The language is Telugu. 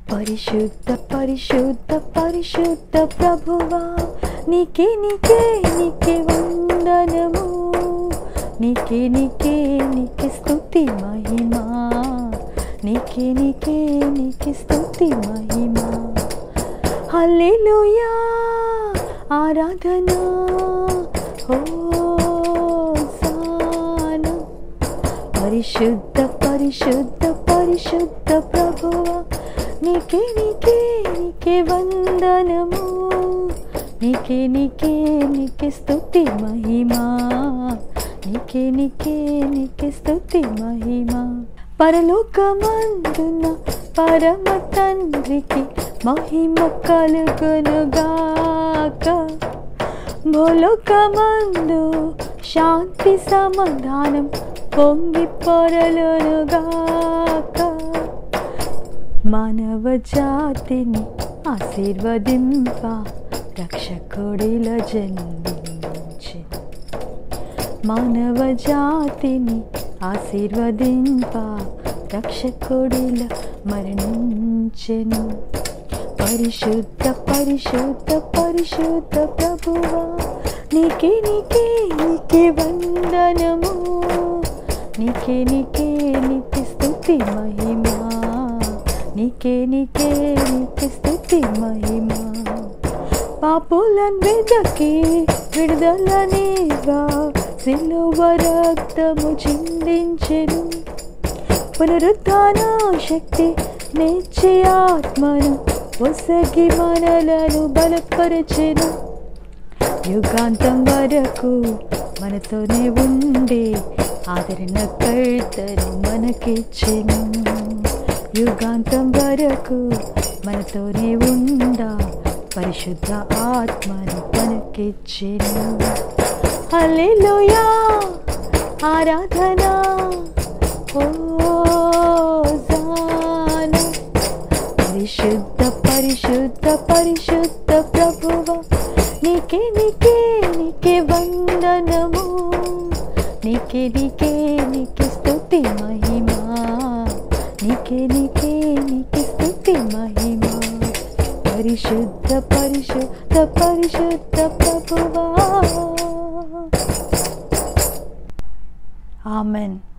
పరిశుద్ధ పరిశుద్ధ పరిశుద్ధ ప్రభువా నీకే నీకే నీకే వందనము నీకే నీకే నీకే స్తుతి మహిమా నీకే నీకే నీకే స్తుతి మహిమా హల్లెలూయా ఆరాధన హోసానా పరిశుద్ధ పరిశుద్ధ పరిశుద్ధ ప్రభువా నీకే నీకే నీకే వందనము నీకే నీకే నీకే స్తుతి మహిమా నీకే నీకే నీకే స్తుతి మహిమా పరలోకమందున పరమ తండ్రికి మహిమ కలుగునుగాక భూలోకమందు శాంతి సమాధానం పొంగి పొరలునుగాక మానవ జాతిని ఆశీర్వదింప రక్షకుడిల జన్మించి మానవ జాతిని ఆశీర్వదింప రక్షకుడిల మరణించెను పరిశుద్ధ పరిశుద్ధ పరిశుద్ధ ప్రభువా నీకే నీకే నీకే వందనము నీకే నీకే నీకే స్తుతి మహిమా నీకే నీకే నీకే స్తుతి మహిమా పాపులను వెదకి విడుదలనేగా సిలువ రక్తము చిందించెను పునరుత్థాన శక్తి నేర్చే ఆత్మను ఒసగి మనలను బలపరచెను యుగాంతం వరకు మనతోనే ఉండే ఆదరణ కర్తను మనకిచ్చెను యుగాంతం వరకు మనతోనే ఉండా పరిశుద్ధ ఆత్మను మనకిచ్చెను హల్లెలూయా ఆరాధన హోసానా పరిశుద్ధ పరిశుద్ధ పరిశుద్ధ ప్రభువ నీకే నీకే నీకే వందనము నీకే నీకే నీకే స్తుతి మహిమా నీకే నీకే నీకే స్తుతి మహిమా పరిశుద్ధ పరిశుద్ధ పరిశుద్ధ ప్రభువా ఆమెన్